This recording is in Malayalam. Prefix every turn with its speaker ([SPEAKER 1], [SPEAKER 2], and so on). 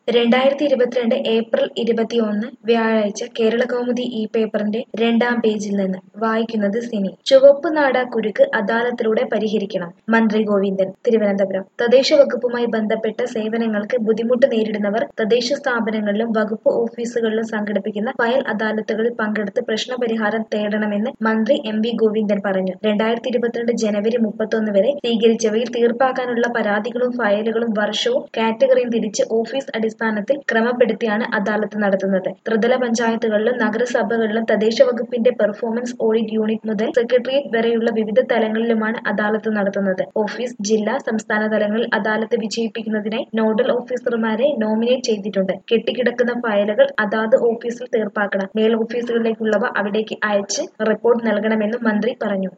[SPEAKER 1] രണ്ടായിരത്തി ഇരുപത്തിരണ്ട് ഏപ്രിൽ ഇരുപത്തിയൊന്ന് വ്യാഴാഴ്ച കേരളകൗമുദി ഈ പേപ്പറിന്റെ രണ്ടാം പേജിൽ നിന്ന് വായിക്കുന്നത് സിനി ചുവപ്പ് നാട കുരുക്ക് അദാലത്തിലൂടെ പരിഹരിക്കണം മന്ത്രി ഗോവിന്ദൻ തിരുവനന്തപുരം തദ്ദേശ വകുപ്പുമായി ബന്ധപ്പെട്ട സേവനങ്ങൾക്ക് ബുദ്ധിമുട്ട് നേരിടുന്നവർ തദ്ദേശ സ്ഥാപനങ്ങളിലും വകുപ്പ് ഓഫീസുകളിലും സംഘടിപ്പിക്കുന്ന ഫയൽ അദാലത്തുകളിൽ പങ്കെടുത്ത് പ്രശ്നപരിഹാരം തേടണമെന്ന് മന്ത്രി എം വി ഗോവിന്ദൻ പറഞ്ഞു രണ്ടായിരത്തി ഇരുപത്തിരണ്ട് ജനുവരി മുപ്പത്തൊന്ന് വരെ സ്വീകരിച്ചവയിൽ തീർപ്പാക്കാനുള്ള പരാതികളും ഫയലുകളും വർഷവും കാറ്റഗറിയും തിരിച്ച് ഓഫീസ് അടിസ്ഥാനത്തിൽ ക്രമപ്പെടുത്തിയാണ് അദാലത്ത് നടത്തുന്നത് ത്രിതല പഞ്ചായത്തുകളിലും നഗരസഭകളിലും തദ്ദേശ വകുപ്പിന്റെ പെർഫോമൻസ് ഓഡിറ്റ് യൂണിറ്റ് മുതൽ സെക്രട്ടേറിയറ്റ് വരെയുള്ള വിവിധ തലങ്ങളിലുമാണ് അദാലത്ത് നടത്തുന്നത് ഓഫീസ് ജില്ലാ സംസ്ഥാന തലങ്ങളിൽ അദാലത്ത് വിജയിപ്പിക്കുന്നതിനായി നോഡൽ ഓഫീസർമാരെ നോമിനേറ്റ് ചെയ്തിട്ടുണ്ട് കെട്ടിക്കിടക്കുന്ന ഫയലുകൾ അതാത് ഓഫീസിൽ തീർപ്പാക്കണം മേൽ ഓഫീസുകളിലേക്കുള്ളവ അവിടേക്ക് അയച്ച് റിപ്പോർട്ട് നൽകണമെന്നും മന്ത്രി പറഞ്ഞു